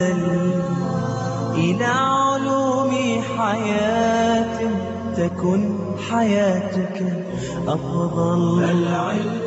إلى علوم حياة تكن حياتك أفضل العلم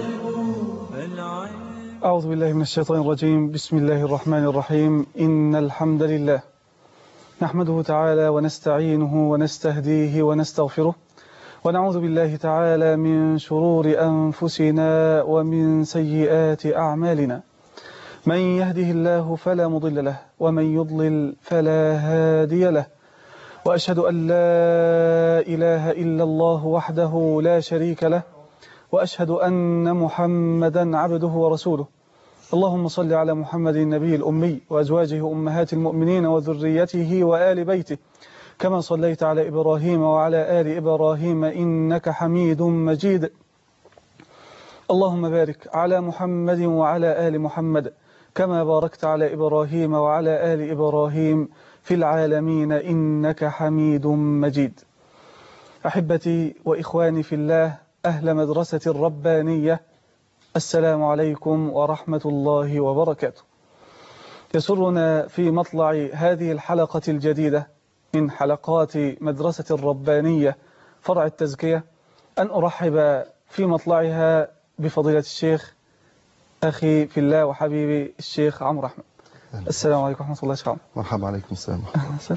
أعوذ بالله من الشيطان الرجيم بسم الله الرحمن الرحيم إن الحمد لله نحمده تعالى ونستعينه ونستهديه ونستغفره ونعوذ بالله تعالى من شرور أنفسنا ومن سيئات أعمالنا من يهده الله فلا مضل له ومن يضلل فلا هادي له وأشهد أن لا إله إلا الله وحده لا شريك له وأشهد أن محمدا عبده ورسوله اللهم صل على محمد النبي الأمي وأزواجه أمهات المؤمنين وذريته وآل بيته كما صليت على إبراهيم وعلى آل إبراهيم إنك حميد مجيد اللهم بارك على محمد وعلى آل محمد كما باركت على إبراهيم وعلى آل إبراهيم في العالمين إنك حميد مجيد أحبتي وإخواني في الله أهل مدرسة الربانية السلام عليكم ورحمة الله وبركاته يسرنا في مطلع هذه الحلقة الجديدة من حلقات مدرسة الربانية فرع التزكية أن أرحب في مطلعها بفضيلة الشيخ أخي في الله وحبيبي الشيخ عمرو أحمد السلام عليكم ورحمة الله وبركاته مرحبا عليكم السلام أهلا وسهلا.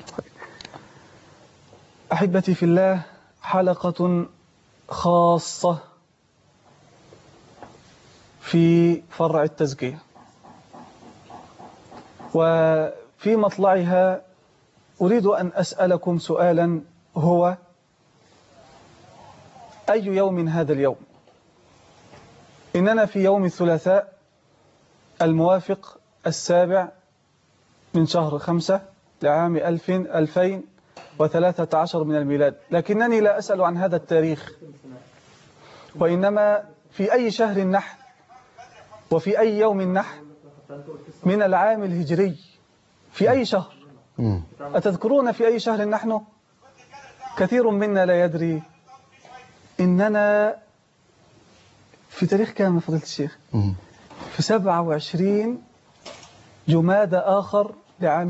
أحبتي في الله حلقة خاصة في فرع التزكية وفي مطلعها أريد أن أسألكم سؤالا هو أي يوم هذا اليوم إننا في يوم الثلاثاء الموافق السابع من شهر خمسة لعام ألف ألفين وثلاثة عشر من الميلاد لكنني لا أسأل عن هذا التاريخ وإنما في أي شهر نحن وفي أي يوم نحن من العام الهجري في أي شهر مم. أتذكرون في أي شهر نحن كثير منا لا يدري إننا في تاريخ كام يا فضيلة الشيخ مم. في 27 جماد آخر لعام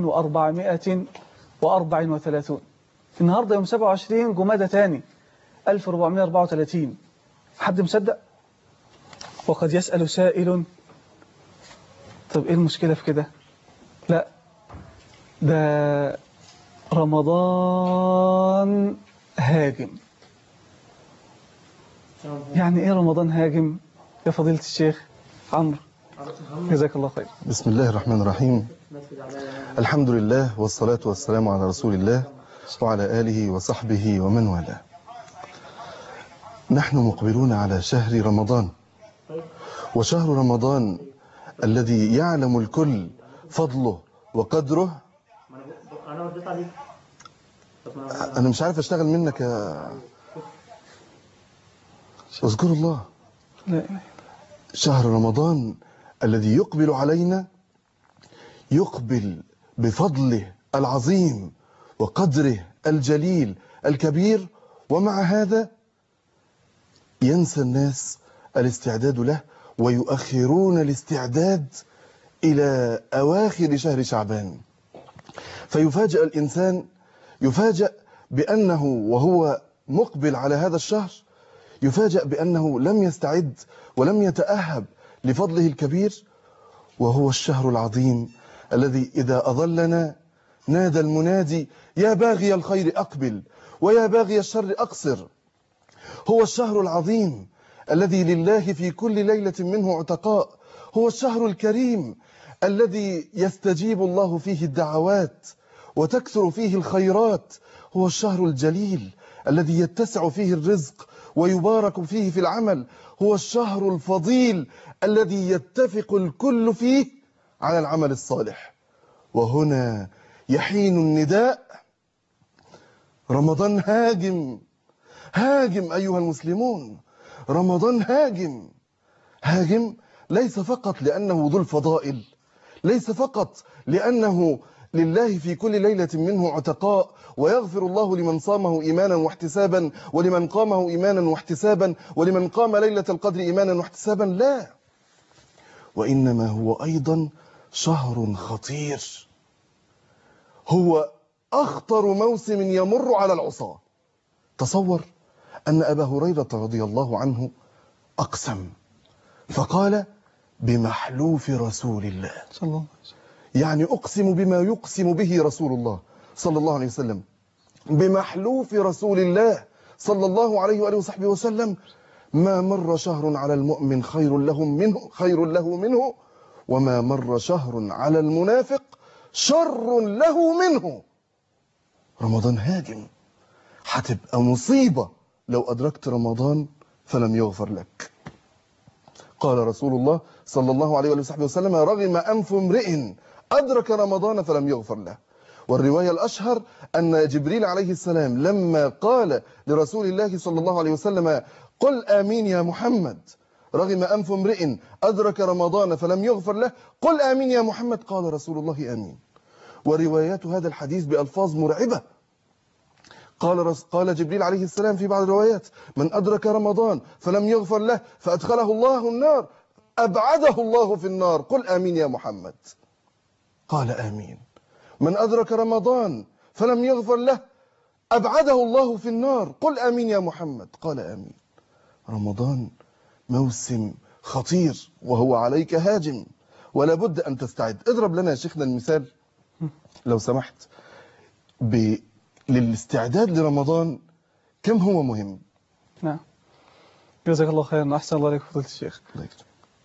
1434 النهاردة يوم 27 جمادة تاني 1434 حد مصدق وقد يسأل سائل طب ايه المشكلة في كده لا ده رمضان هاجم يعني ايه رمضان هاجم يا فضيلة الشيخ عمرو جزاك الله خير بسم الله الرحمن الرحيم الحمد لله والصلاة والسلام على رسول الله وعلى آله وصحبه ومن والاه نحن مقبلون على شهر رمضان وشهر رمضان الذي يعلم الكل فضله وقدره أنا مش عارف أشتغل منك يا اذكر الله لا إله شهر رمضان الذي يقبل علينا يقبل بفضله العظيم وقدره الجليل الكبير ومع هذا ينسى الناس الاستعداد له ويؤخرون الاستعداد إلى أواخر شهر شعبان فيفاجأ الإنسان يفاجأ بأنه وهو مقبل على هذا الشهر يفاجأ بأنه لم يستعد ولم يتأهب لفضله الكبير وهو الشهر العظيم الذي إذا أظلنا نادى المنادي يا باغي الخير أقبل ويا باغي الشر أقصر هو الشهر العظيم الذي لله في كل ليلة منه عتقاء هو الشهر الكريم الذي يستجيب الله فيه الدعوات وتكثر فيه الخيرات هو الشهر الجليل الذي يتسع فيه الرزق ويبارك فيه في العمل هو الشهر الفضيل الذي يتفق الكل فيه على العمل الصالح وهنا يحين النداء رمضان هاجم هاجم أيها المسلمون رمضان هاجم هاجم ليس فقط لأنه ذو الفضائل ليس فقط لأنه لله في كل ليلة منه عتقاء ويغفر الله لمن صامه إيمانا واحتسابا ولمن قامه إيمانا واحتسابا ولمن قام ليلة القدر إيمانا واحتسابا لا وإنما هو أيضا شهر خطير هو أخطر موسم يمر على العصاة تصور أن أبا هريرة رضي الله عنه أقسم فقال بمحلوف رسول الله صلى الله عليه وسلم يعني أقسم بما يقسم به رسول الله صلى الله عليه وسلم بمحلوف رسول الله صلى الله عليه وآله وصحبه وسلم ما مر شهر على المؤمن خير له منه خير له منه وما مر شهر على المنافق شر له منه رمضان هاجم هتبقى مصيبة لو أدركت رمضان فلم يغفر لك قال رسول الله صلى الله عليه وآله وصحبه وسلم رغم أنف امرئ أدرك رمضان فلم يغفر له والرواية الأشهر أن جبريل عليه السلام لما قال لرسول الله صلى الله عليه وسلم قل آمين يا محمد رغم أنف امرئ أدرك رمضان فلم يغفر له قل آمين يا محمد قال رسول الله آمين وروايات هذا الحديث بألفاظ مرعبة قال رس قال جبريل عليه السلام في بعض الروايات من أدرك رمضان فلم يغفر له فأدخله الله النار أبعده الله في النار قل آمين يا محمد قال آمين من أدرك رمضان فلم يغفر له أبعده الله في النار قل آمين يا محمد قال آمين رمضان موسم خطير وهو عليك هاجم ولا بد أن تستعد اضرب لنا يا شيخنا المثال لو سمحت ب... للاستعداد لرمضان كم هو مهم نعم جزاك الله خيرا أحسن الله عليك فضيلة الشيخ الله يكتب.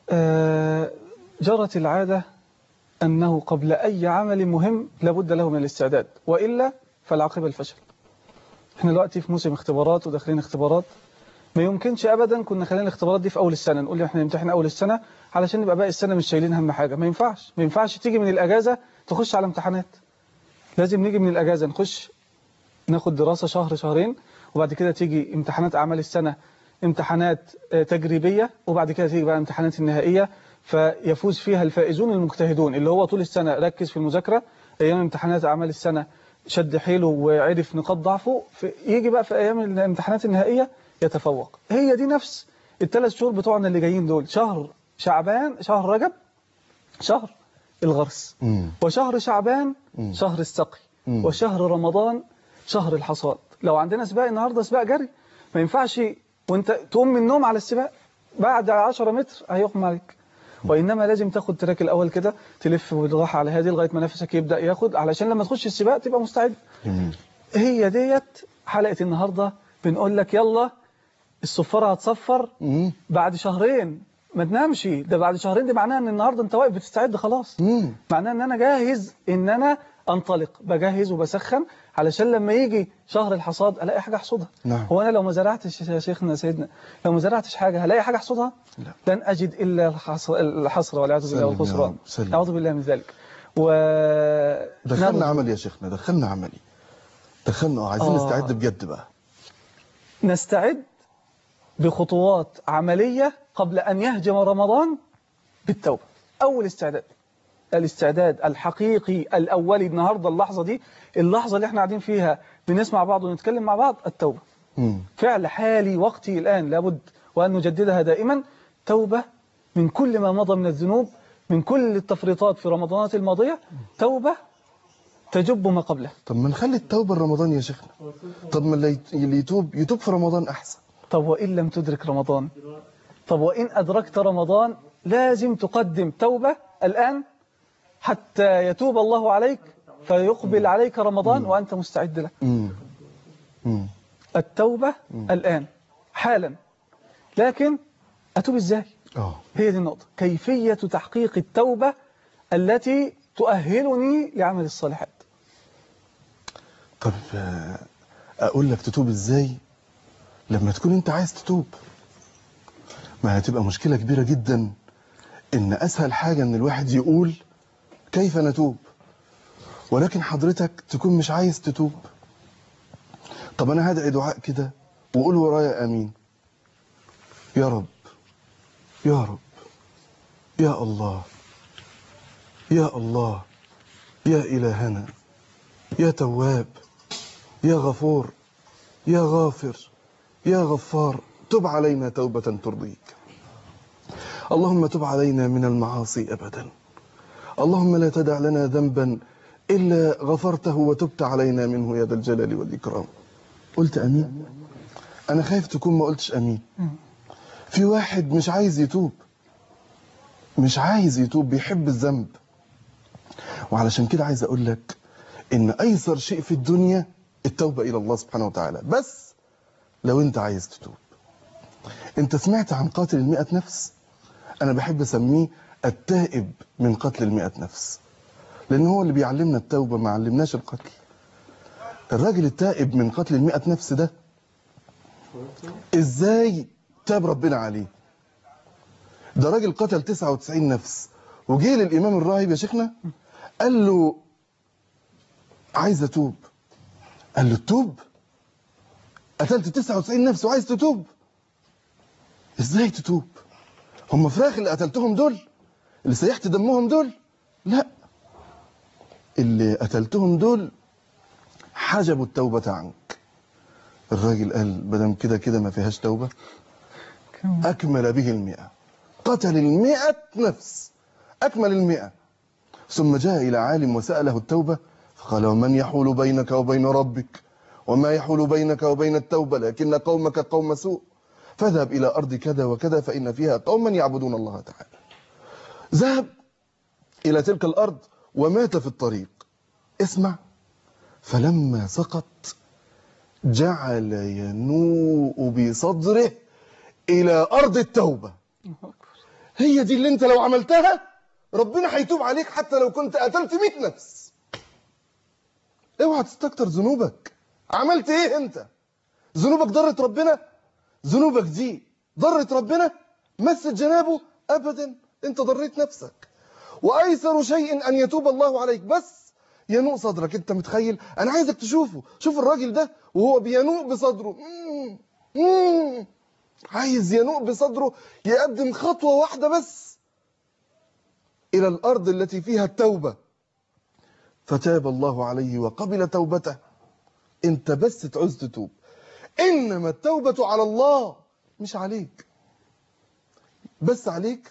آه، جرت العادة أنه قبل أي عمل مهم لابد له من الاستعداد وإلا فالعاقبة الفشل احنا دلوقتي في موسم اختبارات وداخلين اختبارات ما يمكنش ابدا كنا خلينا الاختبارات دي في اول السنه نقول احنا نمتحن اول السنه علشان نبقى باقي السنه مش شايلين هم حاجه ما ينفعش ما ينفعش تيجي من الاجازه تخش على امتحانات لازم نيجي من الاجازه نخش ناخد دراسه شهر شهرين وبعد كده تيجي امتحانات اعمال السنه امتحانات آه، تجريبيه وبعد كده تيجي بقى امتحانات النهائيه فيفوز فيها الفائزون المجتهدون اللي هو طول السنه ركز في المذاكره ايام امتحانات اعمال السنه شد حيله وعرف نقاط ضعفه في يجي بقى في ايام الامتحانات النهائيه يتفوق هي دي نفس الثلاث شهور بتوعنا اللي جايين دول شهر شعبان شهر رجب شهر الغرس مم. وشهر شعبان مم. شهر السقي مم. وشهر رمضان شهر الحصاد لو عندنا سباق النهارده سباق جري ما ينفعش وانت تقوم من النوم على السباق بعد 10 متر هيغمى عليك وانما لازم تاخد تراك الاول كده تلف بالراحه على هذه لغايه ما نفسك يبدا ياخد علشان لما تخش السباق تبقى مستعد جميل هي ديت حلقه النهارده بنقول لك يلا الصفاره هتصفر مم. بعد شهرين ما تنامش ده بعد شهرين دي معناها ان النهارده انت واقف بتستعد خلاص مم. معناه ان انا جاهز ان انا انطلق بجهز وبسخن علشان لما يجي شهر الحصاد الاقي حاجه احصدها نعم. هو انا لو ما زرعتش يا شيخنا سيدنا لو ما زرعتش حاجه هلاقي حاجه احصدها لا. لن اجد الا الحصر الحسره والعياذ بالله سلم يا والخسران رب، سلم. اعوذ بالله من ذلك و دخلنا نرجو- عمل يا شيخنا دخلنا عملي دخلنا اه عايزين آه. نستعد بجد بقى نستعد بخطوات عملية قبل أن يهجم رمضان بالتوبة أول استعداد الاستعداد الحقيقي الأولي النهاردة اللحظة دي اللحظة اللي احنا قاعدين فيها بنسمع بعض ونتكلم مع بعض التوبة مم. فعل حالي وقتي الآن لابد وأن نجددها دائما توبة من كل ما مضى من الذنوب من كل التفريطات في رمضانات الماضية توبة تجب ما قبله طب ما نخلي التوبة رمضان يا شيخنا طب ما اللي يت- اللي يتوب يتوب في رمضان أحسن طب وإن لم تدرك رمضان طب وإن أدركت رمضان لازم تقدم توبة الآن حتى يتوب الله عليك فيقبل عليك رمضان وأنت مستعد له مم. مم. التوبة الآن حالا لكن أتوب إزاي اه هي دي النقطة كيفية تحقيق التوبة التي تؤهلني لعمل الصالحات طب آه، اقول لك تتوب ازاي لما تكون انت عايز تتوب ما هتبقى مشكلة كبيرة جدا ان اسهل حاجة ان الواحد يقول كيف نتوب ولكن حضرتك تكون مش عايز تتوب طب انا هدعي دعاء كده وقول ورايا امين يا رب يا رب يا الله يا الله يا الهنا يا تواب يا غفور يا غافر يا غفار تب علينا توبة ترضيك اللهم تب علينا من المعاصي أبدا اللهم لا تدع لنا ذنبا إلا غفرته وتبت علينا منه يا ذا الجلال والإكرام قلت أمين أنا خايف تكون ما قلتش أمين في واحد مش عايز يتوب مش عايز يتوب بيحب الذنب وعلشان كده عايز أقول لك إن أيسر شيء في الدنيا التوبة إلى الله سبحانه وتعالى بس لو أنت عايز تتوب أنت سمعت عن قاتل المئة نفس أنا بحب أسميه التائب من قتل المئة نفس لأن هو اللي بيعلمنا التوبة ما علمناش القتل الراجل التائب من قتل المئة نفس ده إزاي تاب ربنا عليه ده راجل قتل 99 نفس وجه للإمام الراهب يا شيخنا قال له عايز أتوب قال له تتوب قتلت 99 نفس وعايز تتوب ازاي تتوب هم فراخ اللي قتلتهم دول اللي سيحت دمهم دول لا اللي قتلتهم دول حجبوا التوبة عنك الراجل قال مادام كده كده ما فيهاش توبة أكمل به المئة قتل المئة نفس أكمل المئة ثم جاء إلى عالم وسأله التوبة فقال ومن يحول بينك وبين ربك وما يحول بينك وبين التوبة لكن قومك قوم سوء فاذهب إلى أرض كذا وكذا فإن فيها قوما يعبدون الله تعالى ذهب إلى تلك الأرض ومات في الطريق اسمع فلما سقط جعل ينوء بصدره إلى أرض التوبة هي دي اللي انت لو عملتها ربنا هيتوب عليك حتى لو كنت قتلت 100 نفس اوعى تستكتر ذنوبك عملت ايه انت ذنوبك ضرت ربنا ذنوبك دي ضرت ربنا مست جنابه ابدا انت ضريت نفسك وايسر شيء ان يتوب الله عليك بس ينوء صدرك انت متخيل انا عايزك تشوفه شوف الراجل ده وهو بينوء بصدره مم. مم. عايز ينوء بصدره يقدم خطوة واحدة بس إلى الأرض التي فيها التوبة فتاب الله عليه وقبل توبته انت بس تعوز تتوب إنما التوبة على الله مش عليك بس عليك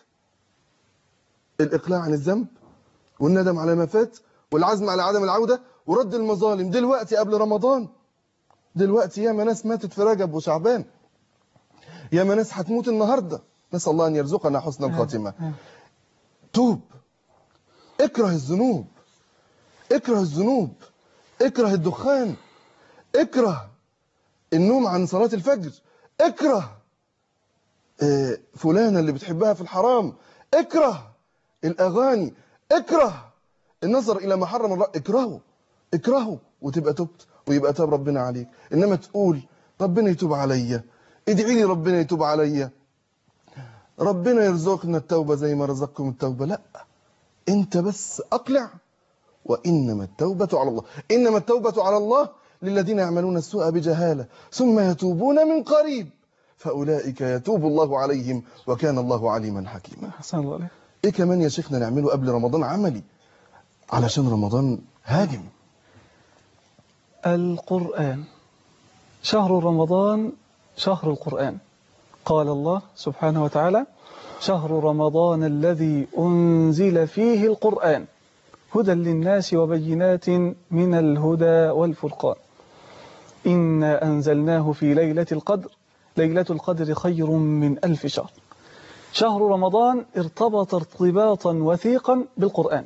الإقلاع عن الذنب والندم على ما فات والعزم على عدم العودة ورد المظالم دلوقتي قبل رمضان دلوقتي ياما ناس ماتت في رجب وشعبان ياما ناس هتموت النهارده نسال الله ان يرزقنا حسن الخاتمه توب اكره الذنوب اكره الذنوب اكره الدخان اكره النوم عن صلاه الفجر اكره آه، فلانه اللي بتحبها في الحرام اكره الاغاني اكره النظر الى ما حرم الله اكرهه اكرهه وتبقى تبت ويبقى تاب ربنا عليك انما تقول ربنا يتوب عليا ادعي لي ربنا يتوب عليا ربنا يرزقنا التوبة زي ما رزقكم التوبة لا انت بس اقلع وانما التوبة على الله انما التوبة على الله للذين يعملون السوء بجهالة ثم يتوبون من قريب فأولئك يتوب الله عليهم وكان الله عليما حكيما حسن الله عليك ايه كمان يا شيخنا نعمله قبل رمضان عملي علشان رمضان هاجم القرآن شهر رمضان شهر القرآن قال الله سبحانه وتعالى شهر رمضان الذي أنزل فيه القرآن هدى للناس وبينات من الهدى والفرقان إنا أنزلناه في ليلة القدر ليلة القدر خير من ألف شهر شهر رمضان ارتبط ارتباطا وثيقا بالقرآن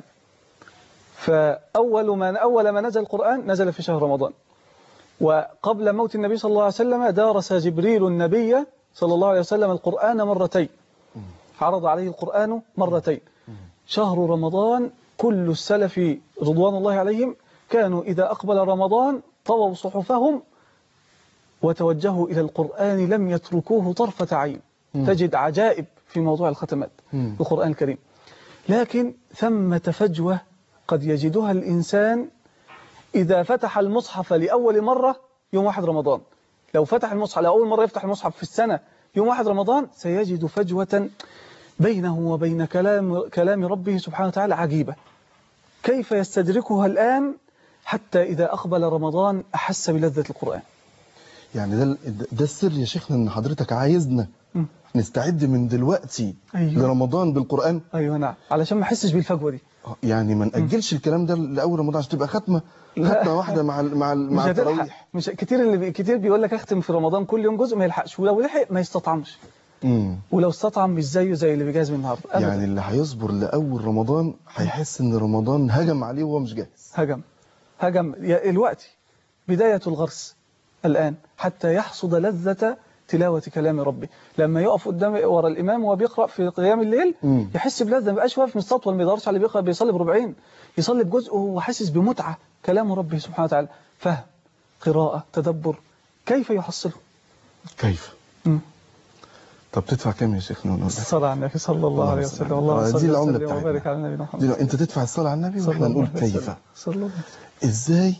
فأول ما أول ما نزل القرآن نزل في شهر رمضان وقبل موت النبي صلى الله عليه وسلم درس جبريل النبي صلى الله عليه وسلم القرآن مرتين عرض عليه القرآن مرتين شهر رمضان كل السلف رضوان الله عليهم كانوا إذا أقبل رمضان طووا صحفهم وتوجهوا إلى القرآن لم يتركوه طرفة عين تجد عجائب في موضوع الختمات مم. القرآن الكريم لكن ثمة فجوة قد يجدها الإنسان إذا فتح المصحف لأول مرة يوم واحد رمضان لو فتح المصحف لأول مرة يفتح المصحف في السنة يوم واحد رمضان سيجد فجوة بينه وبين كلام, كلام ربه سبحانه وتعالى عجيبة كيف يستدركها الآن حتى إذا أقبل رمضان أحس بلذة القرآن يعني ده ده السر يا شيخنا ان حضرتك عايزنا مم. نستعد من دلوقتي أيوه. لرمضان بالقرآن أيوة نعم علشان ما أحسش بالفجوة دي يعني ما نأجلش الكلام ده لأول رمضان عشان تبقى ختمة لا. ختمة واحدة مع ال- مع ال- مش مع هتلحق التراويح مش كتير اللي بي... كتير بيقول لك اختم في رمضان كل يوم جزء ما يلحقش ولو لحق ما يستطعمش مم. ولو استطعم مش زيه زي اللي بيجهز من النهارده أبداً. يعني اللي هيصبر لأول رمضان هيحس إن رمضان هجم عليه وهو مش جاهز هجم هجم يا- الوقت بداية الغرس الآن حتى يحصد لذة تلاوة كلام ربي لما يقف قدام ورا الإمام وهو بيقرأ في قيام الليل مم. يحس بلذة ما يبقاش واقف مستطول ما يدورش على اللي بيقرأ بيصلي بربعين يصلي بجزء وهو حاسس بمتعة كلام ربه سبحانه وتعالى فهم قراءة تدبر كيف يحصله كيف مم. طب تدفع كام يا شيخنا ونقول لك؟ الصلاة على النبي صلى الله عليه وسلم آه، اللهم دي صل العملة وسلم بتاعتنا. وبارك على النبي محمد دي- انت تدفع الصلاة على النبي صلى واحنا الله نقول عليه كيف وسلم. صلى الله عليه وسلم. ازاي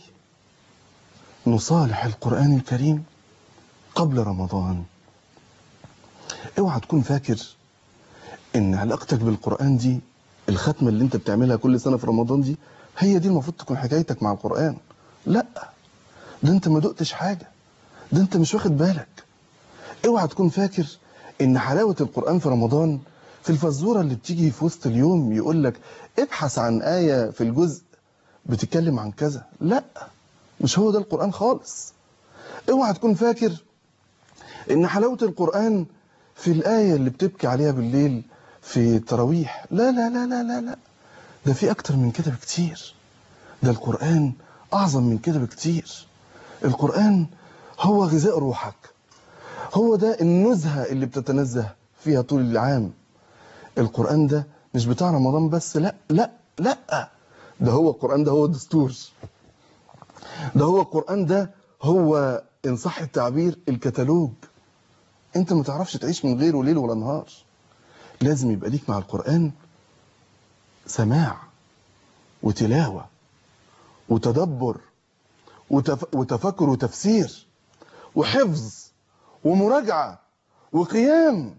نصالح القرآن الكريم قبل رمضان اوعى تكون فاكر ان علاقتك بالقرآن دي الختمة اللي انت بتعملها كل سنة في رمضان دي هي دي المفروض تكون حكايتك مع القرآن لا ده انت ما دقتش حاجة ده انت مش واخد بالك اوعى تكون فاكر ان حلاوة القرآن في رمضان في الفزورة اللي بتيجي في وسط اليوم يقول لك ابحث عن آية في الجزء بتتكلم عن كذا لا مش هو ده القرآن خالص اوعى تكون فاكر ان حلاوة القرآن في الآية اللي بتبكي عليها بالليل في التراويح لا لا لا لا لا لا ده في أكتر من كده بكتير ده القرآن أعظم من كده بكتير القرآن هو غذاء روحك هو ده النزهة اللي بتتنزه فيها طول العام القرآن ده مش بتاع رمضان بس لا لا لا ده هو القرآن ده هو الدستور ده هو القرآن ده هو إن صح التعبير الكتالوج انت ما تعرفش تعيش من غيره ليل ولا نهار لازم يبقى ليك مع القرآن سماع وتلاوة وتدبر وتف... وتفكر وتفسير وحفظ ومراجعة وقيام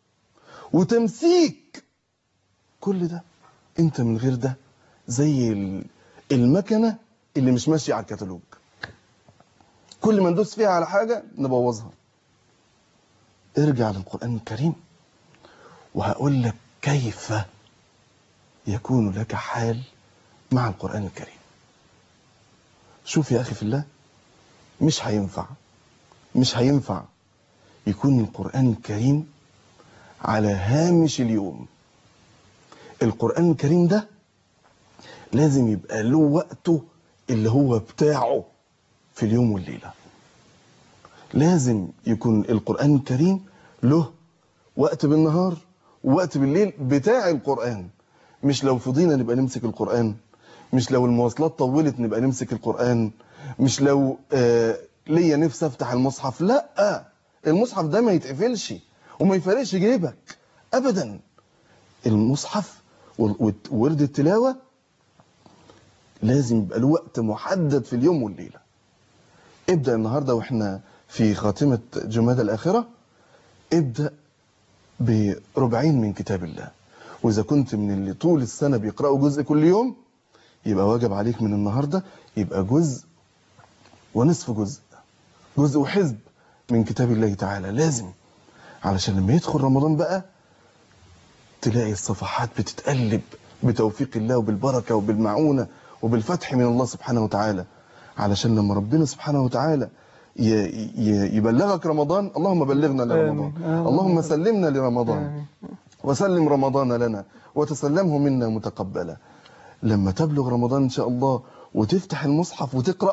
وتمسيك كل ده انت من غير ده زي ال- المكنة اللي مش ماشية على الكتالوج كل ما ندوس فيها على حاجة نبوظها ارجع للقرآن الكريم وهقول لك كيف يكون لك حال مع القرآن الكريم شوف يا أخي في الله مش هينفع مش هينفع يكون القرآن الكريم على هامش اليوم القرآن الكريم ده لازم يبقى له وقته اللي هو بتاعه في اليوم والليلة لازم يكون القرآن الكريم له وقت بالنهار ووقت بالليل بتاع القرآن مش لو فضينا نبقى نمسك القرآن مش لو المواصلات طولت نبقى نمسك القرآن مش لو آه ليا نفسي افتح المصحف لا المصحف ده ما يتقفلش وما يفرقش جيبك ابدا المصحف وال- وورد التلاوة لازم يبقى له وقت محدد في اليوم والليلة ابدأ النهاردة واحنا في خاتمة جمادى الآخرة ابدأ بربعين من كتاب الله وإذا كنت من اللي طول السنة بيقرأوا جزء كل يوم يبقى واجب عليك من النهاردة يبقى جزء ونصف جزء جزء وحزب من كتاب الله تعالى لازم علشان لما يدخل رمضان بقى تلاقي الصفحات بتتقلب بتوفيق الله وبالبركة وبالمعونة وبالفتح من الله سبحانه وتعالى علشان لما ربنا سبحانه وتعالى ي- ي- يبلغك رمضان اللهم بلغنا لرمضان آمين. آمين. اللهم سلمنا لرمضان آمين. وسلم رمضان لنا وتسلمه منا متقبلا لما تبلغ رمضان إن شاء الله وتفتح المصحف وتقرأ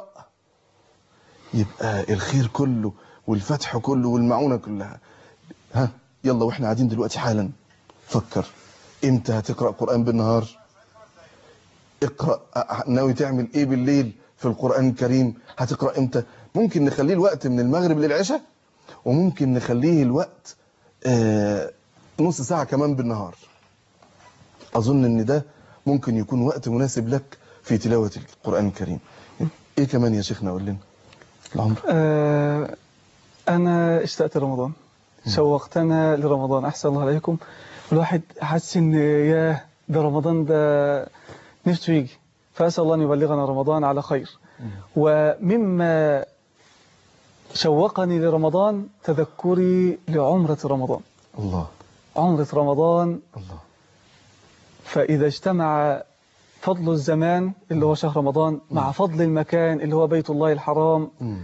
يبقى الخير كله والفتح كله والمعونة كلها ها يلا واحنا قاعدين دلوقتي حالا فكر امتى هتقرأ قرآن بالنهار اقرأ أ- ناوي تعمل ايه بالليل في القرآن الكريم هتقرأ امتى ممكن نخليه الوقت من المغرب للعشاء وممكن نخليه الوقت آه نص ساعة كمان بالنهار أظن إن ده ممكن يكون وقت مناسب لك في تلاوة القرآن الكريم إيه كمان يا شيخنا قول لنا العمر آه، أنا اشتقت لرمضان شوقتنا لرمضان أحسن الله عليكم الواحد حاسس إن ياه ده رمضان ده نفسه يجي فأسأل الله أن يبلغنا رمضان على خير ومما شوقني لرمضان تذكري لعمرة رمضان الله عمرة رمضان الله فإذا اجتمع فضل الزمان اللي هو شهر رمضان مع فضل المكان اللي هو بيت الله الحرام مم.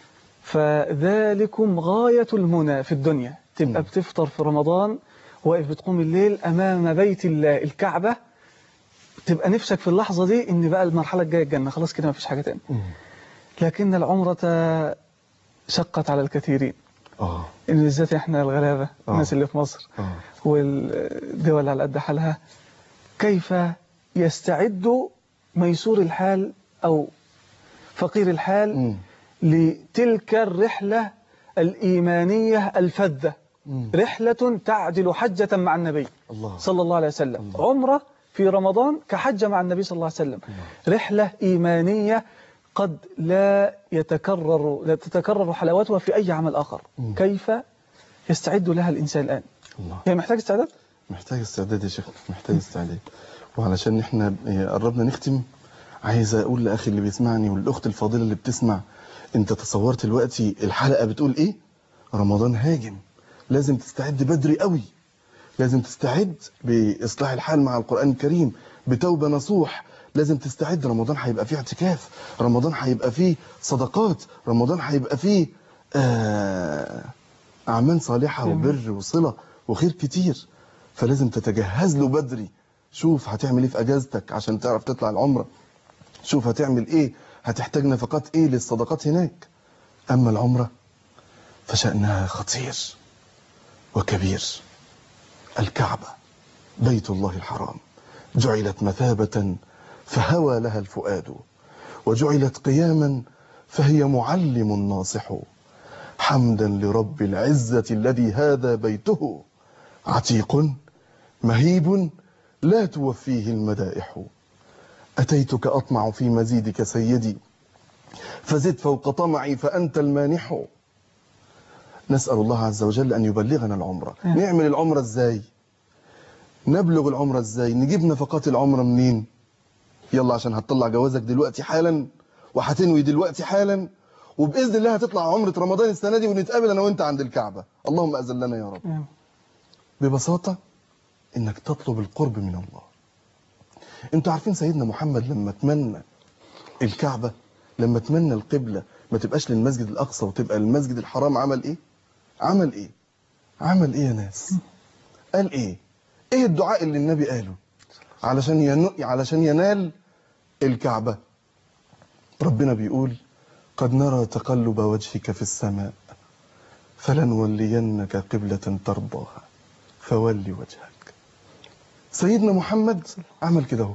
فذلكم غاية المنى في الدنيا تبقى مم. بتفطر في رمضان واقف بتقوم الليل أمام بيت الله الكعبة تبقى نفسك في اللحظة دي إن بقى المرحلة الجاية الجنة خلاص كده مفيش حاجة تاني مم. لكن العمرة شقت على الكثيرين اه إن بالذات إحنا الغلابة آه. الناس اللي في مصر اه والدول على قد حالها كيف يستعد ميسور الحال أو فقير الحال مم. لتلك الرحلة الإيمانية الفذة مم. رحلة تعدل حجة مع النبي الله صلى الله عليه وسلم الله. عمرة في رمضان كحجة مع النبي صلى الله عليه وسلم رحلة إيمانية قد لا يتكرر لا تتكرر حلاوتها في أي عمل آخر مم. كيف يستعد لها الإنسان الآن الله هي محتاج استعداد محتاج استعداد يا شيخ محتاج استعداد وعلشان احنا إيه، قربنا نختم عايز اقول لاخي اللي بيسمعني والاخت الفاضله اللي بتسمع انت تصورت دلوقتي الحلقه بتقول ايه رمضان هاجم لازم تستعد بدري قوي لازم تستعد باصلاح الحال مع القران الكريم بتوبه نصوح لازم تستعد رمضان هيبقى فيه اعتكاف رمضان هيبقى فيه صدقات رمضان هيبقى فيه آه أعمال صالحة وبر وصلة وخير كتير فلازم تتجهز له بدري شوف هتعمل ايه في اجازتك عشان تعرف تطلع العمرة شوف هتعمل ايه هتحتاج نفقات ايه للصدقات هناك اما العمرة فشأنها خطير وكبير الكعبة بيت الله الحرام جعلت مثابة فهوى لها الفؤاد وجعلت قياما فهي معلم ناصح حمدا لرب العزة الذي هذا بيته عتيق مهيب لا توفيه المدائح أتيتك أطمع في مزيدك سيدي فزد فوق طمعي فأنت المانح نسأل الله عز وجل أن يبلغنا العمرة نعمل العمرة إزاي نبلغ العمرة إزاي نجيب نفقات العمرة منين يلا عشان هتطلع جوازك دلوقتي حالا وهتنوي دلوقتي حالا وبإذن الله هتطلع عمرة رمضان السنة دي ونتقابل أنا وأنت عند الكعبة اللهم أذن لنا يا رب نعم. ببساطة إنك تطلب القرب من الله انتوا عارفين سيدنا محمد لما تمنى الكعبة لما تمنى القبلة ما تبقاش للمسجد الأقصى وتبقى للمسجد الحرام عمل إيه عمل إيه عمل إيه يا ناس قال إيه إيه الدعاء اللي النبي قاله علشان ين... علشان ينال الكعبة ربنا بيقول قد نرى تقلب وجهك في السماء فلنولينك قبلة ترضاها فولي وجهك سيدنا محمد عمل كده اهو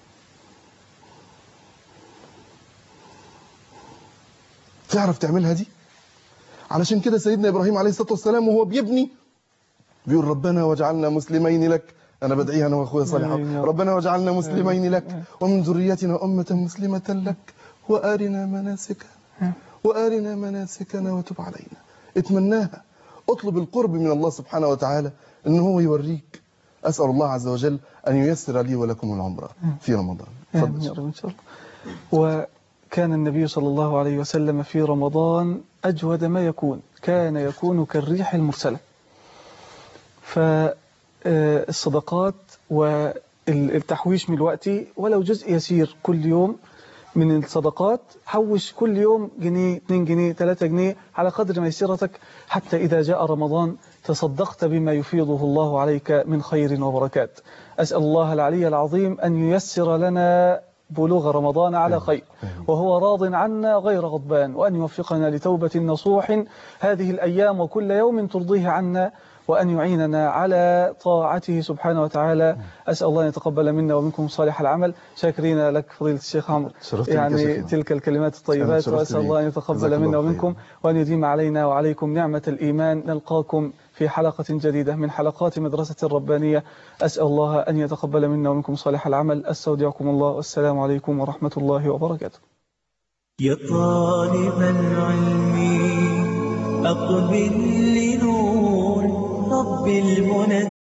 تعرف تعملها دي علشان كده سيدنا ابراهيم عليه الصلاه والسلام وهو بيبني بيقول ربنا واجعلنا مسلمين لك انا بدعيها انا واخويا صالح آمين يا رب. ربنا واجعلنا مسلمين لك ومن ذريتنا امه مسلمه لك وارنا مناسكنا وارنا مناسكنا وتب علينا اتمناها اطلب القرب من الله سبحانه وتعالى ان هو يوريك اسال الله عز وجل ان ييسر لي ولكم العمره في رمضان آمين يا اتفضل رب إن شاء الله وكان النبي صلى الله عليه وسلم في رمضان أجود ما يكون كان يكون كالريح المرسلة فالصدقات والتحويش من الوقت ولو جزء يسير كل يوم من الصدقات حوش كل يوم جنيه 2 جنيه 3 جنيه على قدر ميسرتك حتى إذا جاء رمضان تصدقت بما يفيضه الله عليك من خير وبركات أسأل الله العلي العظيم أن ييسر لنا بلوغ رمضان على خير وهو راض عنا غير غضبان وأن يوفقنا لتوبة نصوح هذه الأيام وكل يوم ترضيه عنا وأن يعيننا على طاعته سبحانه وتعالى أسأل الله أن يتقبل منا ومنكم صالح العمل شاكرين لك فضيلة الشيخ عمرو شرفت بك يا يعني شيخنا. تلك الكلمات أنا الطيبات شرفت وأسأل بيك. الله أن جزاك يتقبل الله منا خير. ومنكم وأن يديم علينا وعليكم نعمة الإيمان نلقاكم في حلقة جديدة من حلقات مدرسة الربانية أسأل الله أن يتقبل منا ومنكم صالح العمل أستودعكم الله والسلام عليكم ورحمة الله وبركاته يا طالب العلم أقبل لنور رب المنى